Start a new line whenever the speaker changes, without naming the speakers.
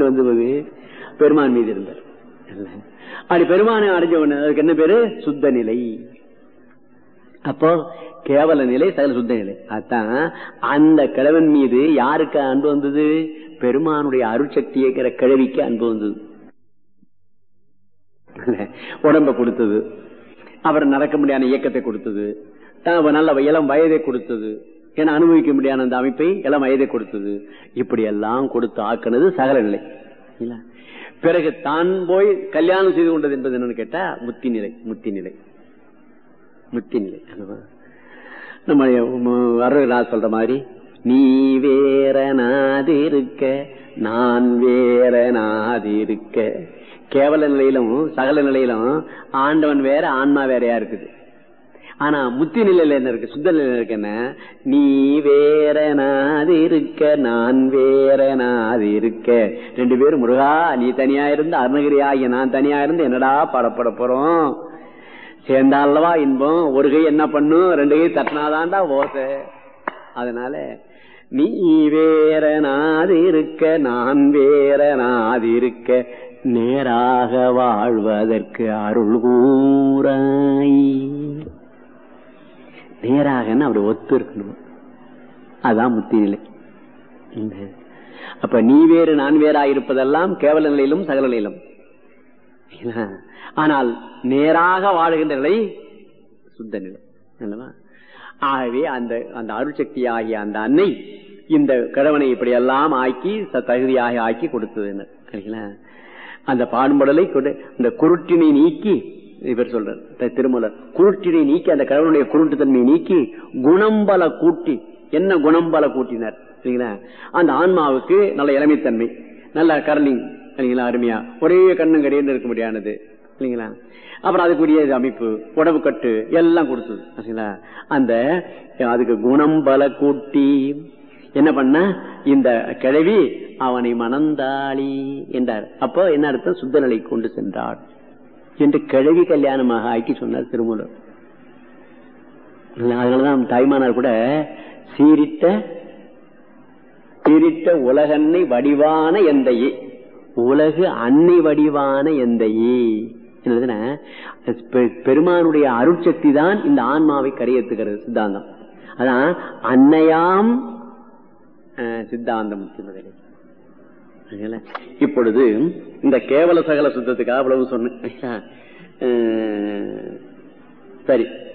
வந்து போது பெருமான் மீது இருந்தார் இல்ல. அப்படி பெருமானை அடைஞ்ச உடனே அதுக்கு என்ன பேரு சுத்த நிலை அப்போ கேவல நிலை சகல சுத்த நிலை அதான் அந்த கிழவன் மீது யாருக்கு அன்பு வந்தது பெருமானுடைய அருட்சக்தியைக்கிற கிழவிக்கு அன்பு வந்தது உடம்ப கொடுத்தது அவர் நடக்க முடியாத இயக்கத்தை கொடுத்தது அஹ் நல்ல இளம் வயதை கொடுத்தது என அனுபவிக்க முடியாத அந்த அமைப்பை இளம் வயதை கொடுத்தது இப்படி எல்லாம் கொடுத்து ஆக்குனது சகல நிலை இல்ல பிறகு தான் போய் கல்யாணம் செய்து கொண்டது என்பது என்னன்னு கேட்டா முத்தி நிலை முத்தி நிலை முத்தி நிலை அதுவா? நம்ம வரலாறு சொல்ற மாதிரி நீ வேற நாதிருக்க நான் வேற நாதிருக்க கேவல நிலையிலும் சகல நிலையிலும் ஆண்டவன் வேற ஆன்மா வேறையா இருக்குது ஆனா முத்தி நிலையில என்ன இருக்கு சுத்த நிலையில இருக்கு என்ன நீ வேற நாது இருக்க நான் வேற நாது இருக்க ரெண்டு பேரும் முருகா நீ தனியா இருந்து அருணகிரி ஆகிய நான் தனியா இருந்து என்னடா படப்பட போறோம் சேர்ந்தாலவா இன்பம் ஒரு கை என்ன பண்ணும் ரெண்டு கை தட்டினாதான்டா ஓசை அதனால நீ வேற நாது இருக்க நான் வேற நாது இருக்க நேராக வாழ்வதற்கு அருள் கூறாய் நேராகன்னு அப்படி ஒத்து இருக்கணும் அதான் முத்தி நிலை இந்த- அப்ப நீ வேறு நான் வேறா இருப்பதெல்லாம் கேவல நிலையிலும் சகல நிலையிலும் இல்ல? ஆனால் நேராக வாழுகின்ற நிலை சுத்த நிலை அல்லவா ஆகவே அந்த அந்த அருட்சக்தி ஆகிய அந்த அன்னை இந்த கிழவனை இப்படி எல்லாம் ஆக்கி த- தகுதியாக ஆக்கி கொடுத்தது என்ன சரிங்களா? அந்த பாடுபடலை கொடு இந்த குருட்டினை நீக்கி இவர் சொல்றார் த- திருமலர் குருட்டினை நீக்கி அந்த கடவுளுடைய குருட்டுத்தன்மையை நீக்கி குணம்பல கூட்டி என்ன குணம்பல கூட்டினார் சரிங்களா அந்த ஆன்மாவுக்கு நல்ல இளமைத்தன்மை நல்ல கரலிங் சரிங்களா அருமையா ஒரே கண்ணும் கடையில் இருக்க முடியானது இல்லைங்களா அப்புறம் அதுக்குரிய இது அமைப்பு உடம்பு கட்டு எல்லாம் கொடுத்தது சரிங்களா அந்த அதுக்கு குணம் பல கூட்டி என்ன பண்ண இந்த கிழவி அவனை மணந்தாளி என்றார் அப்போ என்ன அர்த்தம் சுத்த நிலை கொண்டு சென்றாள் என்று கிழவி கல்யாணமாக ஆக்கி சொன்னார் திருமூலர் அதனாலதான் தாய்மானார் கூட சீரிட்ட சீரிட்ட உலகன்னை வடிவான எந்தையே உலகு அன்னை வடிவான எந்தையே என்னதுன்னா, பெ- பெருமானுடைய அருட்சக்தி தான் இந்த ஆன்மாவை கரையேற்றுகிறது சித்தாந்தம் அதான் அன்னையாம் அஹ், சித்தாந்தம் என்பதிலே. அதனால இப்பொழுது இந்த கேவல சகல சுத்தத்துக்காக அவ்வளவு சொன்னேன் அஹ், சரி